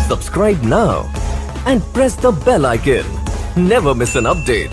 Subscribe now and press the bell icon. Never miss an update.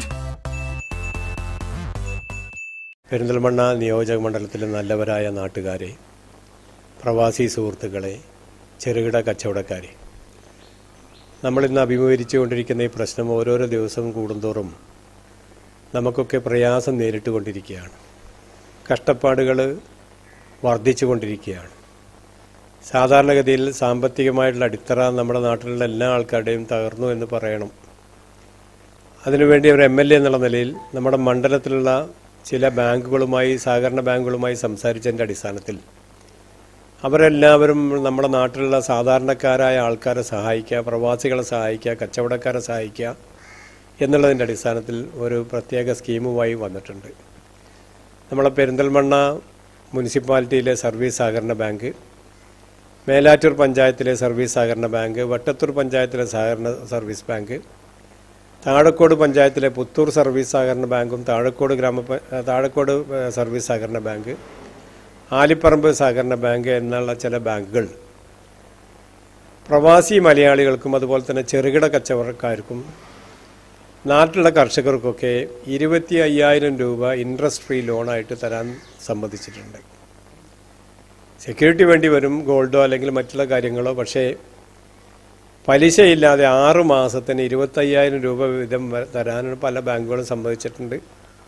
Perinthalmanna നിയോജക മണ്ഡലത്തിലെ നല്ലവരായ നാട്ടുകാരെ പ്രവാസി സുഹൃത്തുക്കളെ ചെറുകിട കച്ചവടക്കാരെ നമ്മളിന്ന് അഭിമുഖീകരിച്ചുകൊണ്ടിരിക്കുന്ന ഈ പ്രശ്നം ഓരോരോ ദിവസവും കൂടുന്തോറും നമുക്കൊക്കെ പ്രയാസം നേരിട്ട് കൊണ്ടിരിക്കുകയാണ് കഷ്ടപ്പാടുകൾ വർദ്ധിച്ചു കൊണ്ടിരിക്കുകയാണ് സാധാരണഗതിയിൽ സാമ്പത്തികമായിട്ടുള്ള അടിത്തറ നമ്മുടെ നാട്ടിലുള്ള എല്ലാ ആൾക്കാരുടെയും തകർന്നു എന്ന് പറയണം അതിനുവേണ്ടി ഒരു എം എൽ എ എന്നുള്ള നിലയിൽ നമ്മുടെ മണ്ഡലത്തിലുള്ള ചില ബാങ്കുകളുമായി സഹകരണ ബാങ്കുകളുമായി സംസാരിച്ചതിൻ്റെ അടിസ്ഥാനത്തിൽ അവരെല്ലാവരും നമ്മുടെ നാട്ടിലുള്ള സാധാരണക്കാരായ ആൾക്കാരെ സഹായിക്കുക പ്രവാസികളെ സഹായിക്കുക കച്ചവടക്കാരെ സഹായിക്കുക എന്നുള്ളതിൻ്റെ അടിസ്ഥാനത്തിൽ ഒരു പ്രത്യേക സ്കീമുമായി വന്നിട്ടുണ്ട് നമ്മളെ പെരിന്തൽമണ്ണ മുനിസിപ്പാലിറ്റിയിലെ സർവീസ് സഹകരണ ബാങ്ക് മേലാറ്റൂർ പഞ്ചായത്തിലെ സർവീസ് സഹകരണ ബാങ്ക് വട്ടത്തൂർ പഞ്ചായത്തിലെ സഹകരണ സർവീസ് ബാങ്ക് താഴക്കോട് പഞ്ചായത്തിലെ പുത്തൂർ സർവീസ് സഹകരണ ബാങ്കും താഴക്കോട് ഗ്രാമ താഴക്കോട് ഏഹ്, സർവീസ് സഹകരണ ബാങ്ക് ആലിപ്പറമ്പ് സഹകരണ ബാങ്ക് എന്നുള്ള ചില ബാങ്കുകൾ പ്രവാസി മലയാളികൾക്കും അതുപോലെ തന്നെ ചെറുകിട കച്ചവടക്കാർക്കും നാട്ടിലുള്ള കർഷകർക്കൊക്കെ ഇരുപത്തി അയ്യായിരം രൂപ ഇൻട്രസ്റ്റ് ഫ്രീ ലോണായിട്ട് തരാൻ സമ്മതിച്ചിട്ടുണ്ട് സെക്യൂരിറ്റി വേണ്ടി വരും ഗോൾഡോ അല്ലെങ്കിൽ മറ്റുള്ള കാര്യങ്ങളോ പക്ഷേ പലിശയില്ലാതെ ആറ് മാസത്തിന് ഇരുപത്തയ്യായിരം രൂപ വീതം വ- തരാൻ പല ബാങ്കുകളും സമ്മതിച്ചിട്ടുണ്ട്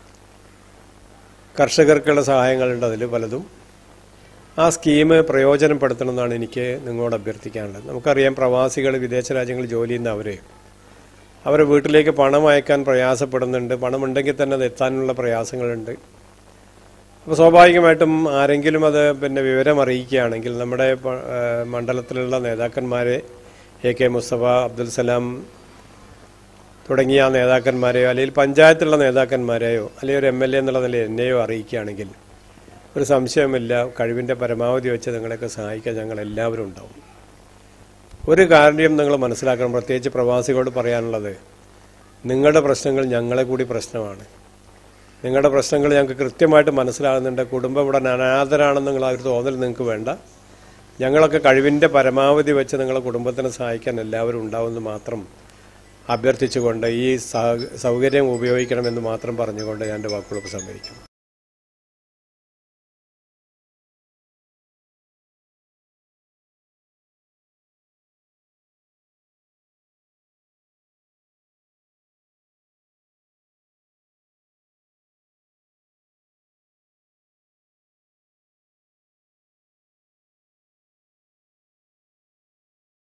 കർഷകർക്കുള്ള സഹായങ്ങളുണ്ട് അതിൽ പലതും ആ സ്കീം പ്രയോജനപ്പെടുത്തണമെന്നാണ് എനിക്ക് നിങ്ങളോട് അഭ്യർത്ഥിക്കാനുള്ളത് നമുക്കറിയാം പ്രവാസികൾ വിദേശ രാജ്യങ്ങളിൽ ജോലി ചെയ്യുന്നവർ അവരെ വീട്ടിലേക്ക് പണം അയക്കാൻ പ്രയാസപ്പെടുന്നുണ്ട് പണമുണ്ടെങ്കിൽ തന്നെ അത് എത്താനുള്ള പ്രയാസങ്ങളുണ്ട് അപ്പോൾ സ്വാഭാവികമായിട്ടും ആരെങ്കിലും അത് പിന്നെ വിവരം അറിയിക്കുകയാണെങ്കിൽ നമ്മുടെ പ- ആ, മണ്ഡലത്തിലുള്ള നേതാക്കന്മാരെ എ കെ മുസ്തഫ അബ്ദുൽ സലാം തുടങ്ങിയ നേതാക്കന്മാരെയോ അല്ലെങ്കിൽ പഞ്ചായത്തിലുള്ള നേതാക്കന്മാരെയോ അല്ലെങ്കിൽ ഒരു എം എൽ എ എന്നുള്ള നിലയിൽ എന്നെയോ അറിയിക്കുകയാണെങ്കിൽ ഒരു സംശയമില്ല കഴിവിൻ്റെ പരമാവധി വെച്ച് നിങ്ങളെയൊക്കെ സഹായിക്കാൻ ഞങ്ങൾ എല്ലാവരും ഉണ്ടാവും ഒരു കാര്യം നിങ്ങൾ മനസ്സിലാക്കണം പ്രത്യേകിച്ച് പ്രവാസികളോട് പറയാനുള്ളത് നിങ്ങളുടെ പ്രശ്നങ്ങൾ ഞങ്ങളെ കൂടി പ്രശ്നമാണ് നിങ്ങളുടെ പ്രശ്നങ്ങൾ ഞങ്ങൾക്ക് കൃത്യമായിട്ട് മനസ്സിലാകുന്നുണ്ട് കുടുംബം ഇവിടെ അനാഥരാണെന്നുള്ള ആ ഒരു തോന്നൽ നിങ്ങൾക്ക് വേണ്ട ഞങ്ങളൊക്കെ കഴിവിൻ്റെ പരമാവധി വെച്ച് നിങ്ങളെ കുടുംബത്തിനെ സഹായിക്കാൻ എല്ലാവരും ഉണ്ടാവുമെന്ന് മാത്രം അഭ്യർത്ഥിച്ചുകൊണ്ട് ഈ സൗ- സൗകര്യം ഉപയോഗിക്കണമെന്ന് മാത്രം പറഞ്ഞുകൊണ്ട് ഞാൻ എൻ്റെ വാക്കുകൾ ഉപസംഹരിക്കും